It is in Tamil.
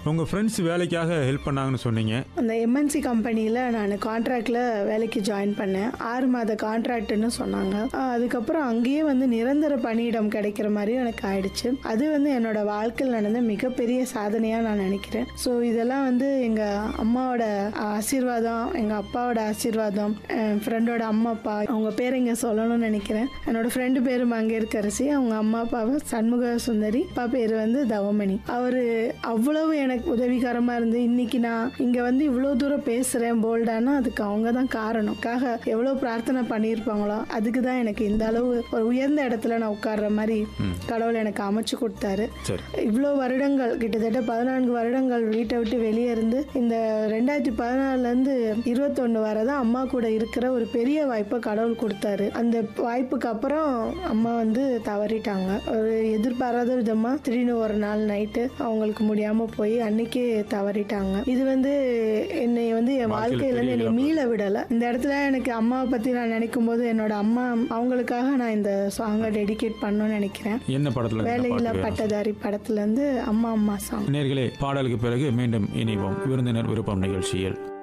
உங்கள் ஃப்ரெண்ட்ஸ் வேலைக்காக ஹெல்ப் பண்ணாங்கன்னு சொன்னீங்க அந்த எம்என்சி கம்பெனியில் நான் கான்ட்ராக்டில் வேலைக்கு ஜாயின் பண்ணேன் ஆறு மாத கான்ட்ராக்ட்னு சொன்னாங்க ஆஹ் அதுக்கப்புறம் அங்கேயே வந்து நிரந்தர பணியிடம் கிடைக்கிற மாதிரி எனக்கு ஆயிடுச்சு அது வந்து என்னோட வாழ்க்கையில் நடந்த மிகப்பெரிய சாதனையாக நான் நினைக்கிறேன் ஸோ இதெல்லாம் வந்து எங்கள் அம்மாவோட ஆசீர்வாதம் எங்கள் அப்பாவோட ஆசீர்வாதம் என் ஃப்ரெண்டோட அம்மா அப்பா அவங்க பேர் இங்கே சொல்லணும்னு நினைக்கிறேன் என்னோட ஃப்ரெண்டு பேர் மங்கேற்கரசி அவங்க அம்மா அப்பாவை சண்முக சுந்தரி அப்பா பேர் வந்து தவமணி அவர் அவ்வளவு எனக்கு உதவிகரமாக இருந்து இன்னைக்கு நான் இங்கே வந்து இவ்வளோ தூரம் பேசுகிறேன் போல்டானா அதுக்கு அவங்க தான் காரணம் காக எவ்வளோ பிரார்த்தனை பண்ணியிருப்பாங்களோ அதுக்கு தான் எனக்கு இந்த அளவு ஒரு உயர்ந்த இடத்துல நான் உட்கார்ற மாதிரி கடவுள் எனக்கு அமைச்சு கொடுத்தாரு சரி இவ்வளோ வருடங்கள் கிட்டத்தட்ட பதினான்கு வருடங்கள் வீட்டை விட்டு வெளியே இருந்து இந்த ரெண்டாயிரத்தி பதினாலுலேருந்து இருபத்தொன்று வரை தான் அம்மா கூட இருக்கிற ஒரு பெரிய வாய்ப்பை கடவுள் கொடுத்தாரு அந்த வாய்ப்புக்கு அப்புறம் அம்மா வந்து தவறிட்டாங்க ஒரு எதிர்பாராத விதமாக திடீர்னு ஒரு நாள் நைட்டு அவங்களுக்கு முடியாமல் போய் அன்னைக்கே தவறிட்டாங்க இது வந்து என்னை வந்து என் வாழ்க்கையிலேருந்து என்னை மீள விடலை இந்த இடத்துல எனக்கு அம்மாவை பற்றி நான் நினைக்கும் போது என்னோட அம்மா அவங்களுக்காக நான் இந்த சாங்கை டெடிகேட் பண்ணணும்னு நினைக்கிறேன் என்ன படத்தில் வேலையில்லா பட்டதாரி படத்துல இருந்து அம்மா அம்மா சாங் நேர்களே பாடலுக்கு பிறகு மீண்டும் இணைவோம் விருந்தினர் விருப்பம் நிகழ்ச்சியில்